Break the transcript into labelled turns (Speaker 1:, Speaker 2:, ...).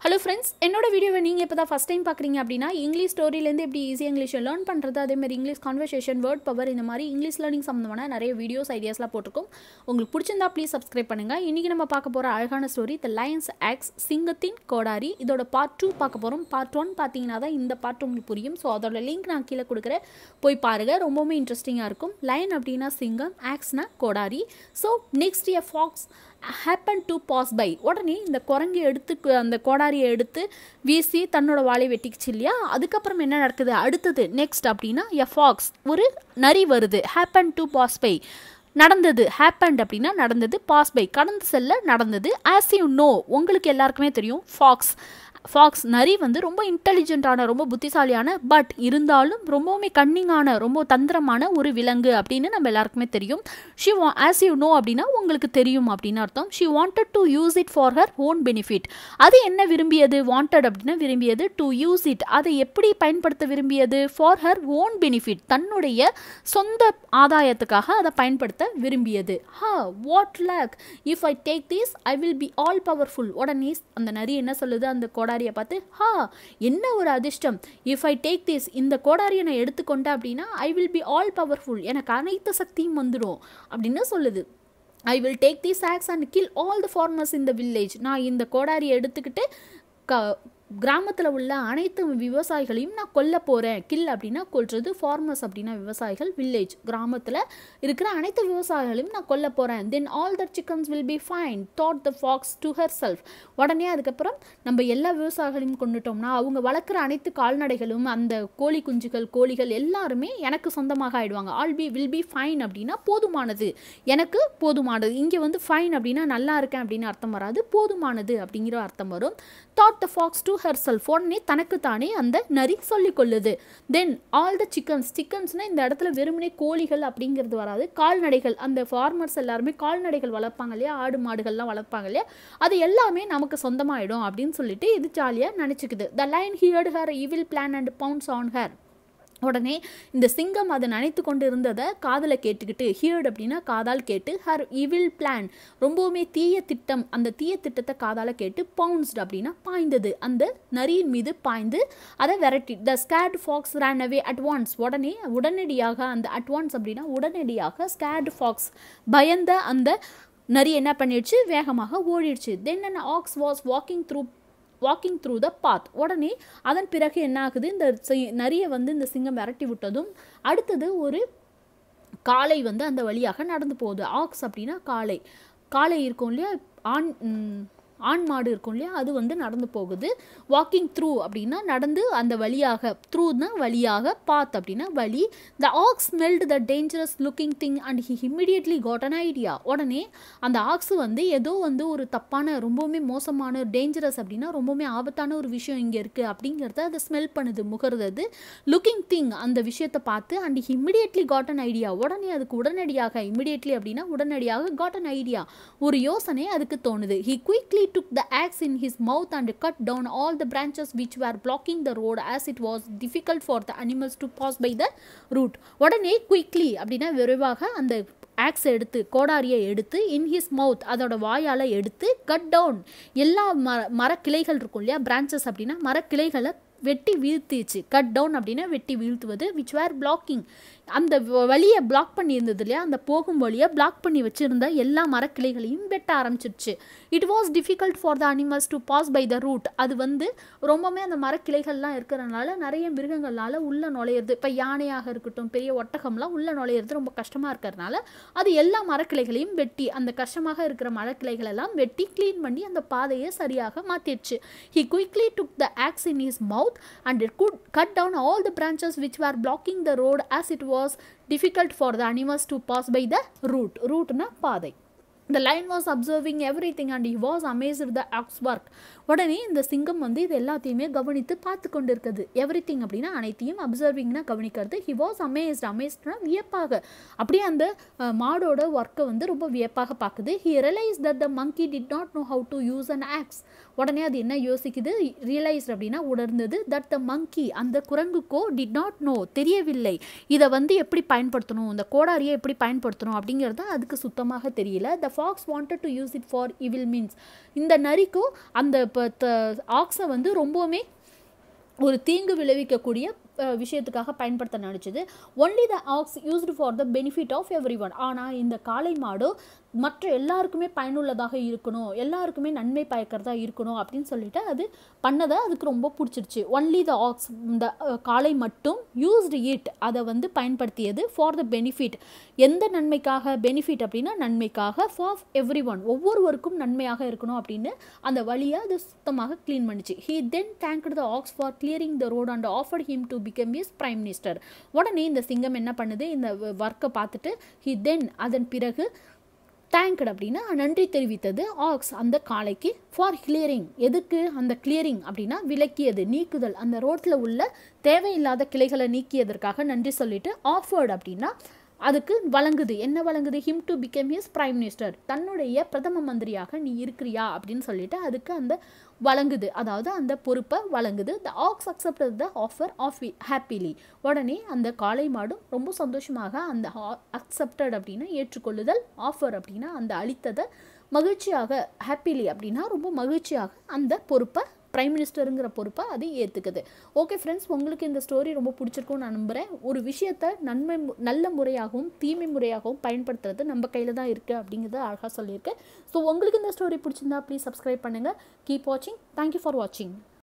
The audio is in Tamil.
Speaker 1: ஹலோ ஃப்ரெண்ட்ஸ் என்னோட வீடியோவை நீங்கள் இப்போ தான் ஃபஸ்ட் டைம் பார்க்குறீங்க அப்படின்னா இங்கிலீஷ் ஸ்டோரியிலேருந்து எப்படி ஈஸியாக இங்கிலீஷை லேர்ன் பண்ணுறது அதேமாதிரி இங்கிலீஷ் கான்வர்சேஷன் வேர்ட் பவர் இந்த மாதிரி இங்கிலீஷ் லேர்னிங் சம்மந்தமான நிறைய வீடியோஸ் ஐடியாஸ்லாம் போட்டிருக்கோம் உங்களுக்கு பிடிச்சிருந்தா ப்ளீஸ் சப்ஸ்கிரைப் பண்ணுங்கள் இன்றைக்கி நம்ம பார்க்க போகிற அழகான ஸ்டோரி த லயன்ஸ் ஆக்ஸ் சிங்கத்தின் கோடாரி இதோட பார்ட் டூ பார்க்க போகிறோம் பார்ட் ஒன் பார்த்தீங்கன்னா தான் இந்த பார்ட் உங்களுக்கு புரியும் ஸோ அதோட லிங்க் நான் கீழே கொடுக்குறேன் போய் பாருங்கள் ரொம்பவுமே இன்ட்ரெஸ்டிங்காக இருக்கும் லயன் அப்படின்னா சிங்கம் ஆக்ஸ்னா கோடாரி so next year fox happen to pass by உடனே இந்த குரங்கு எடுத்து கு- அந்த கோடாரியை எடுத்து வீசி தன்னோட வாளை வெட்டிக்குச்சு இல்லையா அதுக்கப்புறம் என்ன நடக்குது அடுத்தது நெக்ஸ்ட் அப்படின்னா எ ஃபாக்ஸ் ஒரு நரி வருது ஹேப்பன் டு பாஸ் பை நடந்தது ஹேப்பன்ட் அப்படின்னா நடந்தது பாஸ் பை கடந்து செல்ல நடந்தது ஆஸ் யூ நோ உங்களுக்கு எல்லாருக்குமே தெரியும் ஃபாக்ஸ் ஃபாக்ஸ் நரி வந்து ரொம்ப இன்டெலிஜென்ட்டான ரொம்ப புத்திசாலியான பட் இருந்தாலும் ரொம்பவுமே கன்னிங்கான ரொம்ப தந்திரமான ஒரு விலங்கு அப்படின்னு நம்ம எல்லாருக்குமே தெரியும் ஷி வா ஆஸ் யூ நோ அப்படின்னா உங்களுக்கு தெரியும் அப்படின்னு அர்த்தம் she wanted to use it for her own benefit அது என்ன விரும்பியது வாண்டட் அப்படின்னா விரும்பியது டு யூஸ் இட் அதை எப்படி பயன்படுத்த விரும்பியது ஃபார் ஹர் ஓன் பெனிஃபிட் தன்னுடைய சொந்த ஆதாயத்துக்காக அதை பயன்படுத்த விரும்பியது ஹா what luck if I take this I will be all powerful உடனே அந்த நரி என்ன சொல்லுது அந்த கோடாரியை பார்த்து ஹா என்ன ஒரு அதிர்ஷ்டம் இஃப் ஐ டேக் திஸ் இந்த கோடாரியை நான் எடுத்துக்கொண்டேன் அப்படின்னா I will be all powerful எனக்கு அனைத்து சக்தியும் வந்துடும் அப்படின்னு சொல்லுது I will take the axe and kill all the farmers இந்த வில்லேஜ் நான் இந்த கோடாரியை எடுத்துக்கிட்டு க கிராமத்தில் உள்ள அனைத்து விவசாயிகளையும் நான் கொல்ல போகிறேன் கில் அப்படின்னா கொல்றது ஃபார்மர்ஸ் அப்படின்னா விவசாயிகள் வில்லேஜ் கிராமத்தில் இருக்கிற அனைத்து விவசாயிகளையும் நான் கொல்ல போகிறேன் then all the chickens will be fine thought the fox to ஹர் செல்ஃப் உடனே அதுக்கப்புறம் நம்ம எல்லா விவசாயிகளையும் கொண்டுட்டோம்னா அவங்க வளர்க்குற அனைத்து கால்நடைகளும் அந்த கோழி குஞ்சுகள் கோழிகள் எல்லாருமே எனக்கு சொந்தமாக ஆயிடுவாங்க all be will be fine அப்படின்னா போதுமானது எனக்கு போதுமானது இங்கே வந்து ஃபைன் அப்படின்னா நல்லா இருக்கேன் அப்படின்னு அர்த்தம் வராது போதுமானது அப்படிங்கிற அர்த்தம் வரும் தாட் த ஃபாக்ஸ் டு ஹர் செல்ஃப் உடனே தனக்குத்தானே அந்த நரி சொல்லிக் கொள்ளுது தென் ஆல் த சிக்கன்ஸ் சிக்கன்ஸ்னால் இந்த இடத்துல வெறுமனே கோழிகள் அப்படிங்கிறது வராது கால்நடைகள் அந்த ஃபார்மர்ஸ் எல்லாருமே கால்நடைகள் வளர்ப்பாங்க இல்லையா ஆடு மாடுகள்லாம் வளர்ப்பாங்க இல்லையா அது எல்லாமே நமக்கு சொந்தமாயிடும் அப்படின்னு சொல்லிட்டு இது ஜாலியாக நினச்சிக்குது the lion heard her evil plan and pounced on her உடனே இந்த சிங்கம் அதை நினைத்து கொண்டு இருந்ததை காதில் கேட்டுக்கிட்டு ஹியர்ட் அப்படின்னா காதால் கேட்டு ஹர் இவில் பிளான் ரொம்பவுமே தீய திட்டம் அந்த தீய திட்டத்தை காதால் கேட்டு பவுன்ஸ்ட் அப்படின்னா பாய்ந்தது அந்த நரியின் மீது பாய்ந்து அதை விரட்டி the scared fox ran away advance உடனே உடனடியாக அந்த அட்வான்ஸ் அப்படின்னா உடனடியாக ஸ்கேட் ஃபாக்ஸ் பயந்த அந்த நரி என்ன பண்ணிடுச்சு வேகமாக ஓடிடுச்சு then an ox was walking through walking through the path உடனே அதன் பிறகு என்ன ஆகுது இந்த சி- நரியை வந்து இந்த சிங்கம் விரட்டி விட்டதும் அடுத்தது ஒரு காளை வந்து அந்த வழியாக நடந்து போகுது ஆக்ஸ் அப்படின்னா காளை காளை இருக்கும் இல்லையா ஆண் ம், ஆண் மாடு இருக்கும் இல்லையா அது வந்து நடந்து போகுது வாக்கிங் த்ரூ அப்படின்னா நடந்து அந்த வழியாக த்ரூனா வழியாக பாத் அப்படின்னா வழி the ox smelled the dangerous looking thing and he immediately got an idea உடனே அந்த ஆக்ஸ் வந்து ஏதோ வந்து ஒரு தப்பான ரொம்பவுமே மோசமான டேஞ்சரஸ் அப்படின்னா ரொம்பவுமே ஆபத்தான ஒரு விஷயம் இங்கே இருக்குது அப்படிங்கிறத அதை ஸ்மெல் பண்ணுது முகர்றது லுக்கிங் திங் அந்த விஷயத்தை பார்த்து and immediately got an idea உடனே அதுக்கு உடனடியாக இம்மிடியட்லி அப்படின்னா உடனடியாக காட் அன் ஐடியா ஒரு யோசனை அதுக்கு தோணுது he quickly took the axe in his mouth and cut down all the branches which were blocking the road as it was difficult for the animals to pass by the route உடனே குயிக்லி அப்படின்னா விரைவாக அந்த ஆக்ஸ் எடுத்து கோடாரியை எடுத்து இன் ஹிஸ் மவுத் அதோட வாயால் எடுத்து கட் டவுன் எல்லா மர மரக்கிளைகள் இருக்கும் இல்லையா பிரான்ச்சஸ் அப்படின்னா மரக்கிளைகளை வெட்டி வீழ்த்திச்சு கட் டவுன் அப்படின்னா வெட்டி வீழ்த்துவது விச் வேர் பிளாக்கிங் அந்த வ- வழியை பிளாக் பண்ணியிருந்தது இல்லையா அந்த போகும் வழியை பிளாக் பண்ணி வச்சிருந்த எல்லா மரக்கிளைகளையும் வெட்ட ஆரம்பிச்சிருச்சு it was difficult for the animals to pass by the route அது வந்து ரொம்பவுமே அந்த மரக்கிளைகள்லாம் இருக்கிறனால நிறைய மிருகங்களால் உள்ளே நுழையிறது இப்போ யானையாக இருக்கட்டும் பெரிய ஒட்டகம்லாம் உள்ளே நுழையிறது ரொம்ப கஷ்டமாக இருக்கிறனால அது எல்லா மரக்கிளைகளையும் வெட்டி அந்த கஷ்டமாக இருக்கிற மரக்கிளைகள் எல்லாம் வெட்டி க்ளீன் பண்ணி அந்த பாதையை சரியாக மாற்றிடுச்சு he quickly took the axe in his mouth and it could cut down all the branches which were blocking the road as it was difficult for the animals to pass by the route route-னா பாதை the lion was observing everything and he was amazed at the ox work உடனே இந்த சிங்கம் வந்து இது எல்லாத்தையுமே கவனித்து பார்த்து கொண்டு இருக்குது எவ்ரி திங் அப்படின்னா அனைத்தையும் அப்சர்விங்னா கவனிக்கிறது ஹி வாஸ் அமேஸ்ட் அமேஸ்ட்னா வியப்பாக அப்படியே அந்த அஹ், மாடோட ஒர்க்கை வந்து ரொம்ப வியப்பாக பார்க்குது he realise that the monkey did not know how to use an axe உடனே அது என்ன யோசிக்குது ரியலைஸ்ட் அப்படின்னா உணர்ந்தது தட் த மங்கி அந்த குரங்குக்கோ டிட் நாட் நோ தெரியவில்லை இதை வந்து எப்படி பயன்படுத்தணும் இந்த கோடாரியை எப்படி பயன்படுத்தணும் அப்படிங்கிறது அதுக்கு சுத்தமாக தெரியல the fox wanted to use it for evil means இந்த நரிக்கும் அந்த இப்போ ஆக்ஸை வந்து ரொம்பவுமே ஒரு தீங்கு விளைவிக்கக்கூடிய அஹ், விஷயத்துக்காக பயன்படுத்த நினச்சிது only the axe used for the benefit of everyone ஆனால் இந்த காளை மாடு மற்ற எல்லாருக்குமே பயனுள்ளதாக இருக்கணும் எல்லாருக்குமே நன்மை பயக்கிறதா இருக்கணும் அப்படின்னு சொல்லிட்டு அது பண்ணதை அதுக்கு ரொம்ப பிடிச்சிருச்சு ஒன்லி த ஆக்ஸ் இந்த அஹ், காளை மட்டும் யூஸ்டு இட் அதை வந்து பயன்படுத்தியது ஃபார் த பெனிஃபிட் எந்த நன்மைக்காக பெனிஃபிட் அப்படின்னா நன்மைக்காக ஃபார் எவ்ரி ஒன் ஒவ்வொருவருக்கும் நன்மையாக இருக்கணும் அப்படின்னு அந்த வழியை அது சுத்தமாக க்ளீன் பண்ணிச்சு he then thanked the ox for clearing the road and offered him to become his prime minister உடனே இந்த சிங்கம் என்ன பண்ணுது இந்த ஒர்க்கை பார்த்துட்டு ஹி தென் அதன் பிறகு தேங்க்டு அப்படின்னா நன்றி தெரிவித்தது ஆக்ஸ் அந்த காளைக்கு ஃபார் கிளியரிங் எதுக்கு அந்த கிளியரிங் அப்படின்னா விலக்கியது நீக்குதல் அந்த ரோட்டில் உள்ள தேவையில்லாத கிளைகளை நீக்கியதற்காக நன்றி சொல்லிட்டு ஆஃபர்டு அப்படின்னா அதுக்கு வழங்குது என்ன வழங்குது him to become his prime minister தன்னுடைய பிரதம மந்திரியாக நீ இருக்கிறியா அப்படின்னு சொல்லிட்டு அதுக்கு அந்த வழங்குது அதாவது அந்த பொறுப்பை வழங்குது the ox accept the offer of happily உடனே அந்த காளை மாடும் ரொம்ப சந்தோஷமாக அந்த அக்செப்டட் அப்படின்னா ஏற்றுக்கொள்ளுதல் ஆஃபர் அப்படின்னா அந்த அளித்ததை மகிழ்ச்சியாக ஹாப்பிலி அப்படின்னா ரொம்ப மகிழ்ச்சியாக அந்த பொறுப்பை பிரைம் மினிஸ்டருங்கிற பொறுப்பை அது ஏற்றுக்குது ஓகே ஃப்ரெண்ட்ஸ் உங்களுக்கு இந்த ஸ்டோரி ரொம்ப பிடிச்சிருக்கும்னு நான் நம்புகிறேன் ஒரு விஷயத்தை நன்மை மு- நல்ல முறையாகவும் தீமை முறையாகவும் பயன்படுத்துறது நம்ம கையில் தான் இருக்குது அப்படிங்கிறத அழகாக சொல்லியிருக்கேன் ஸோ உங்களுக்கு இந்த ஸ்டோரி பிடிச்சிருந்தா ப்ளீஸ் சப்ஸ்கிரைப் பண்ணுங்கள் கீப் வாட்சிங் தேங்க்யூ ஃபார் வாட்சிங்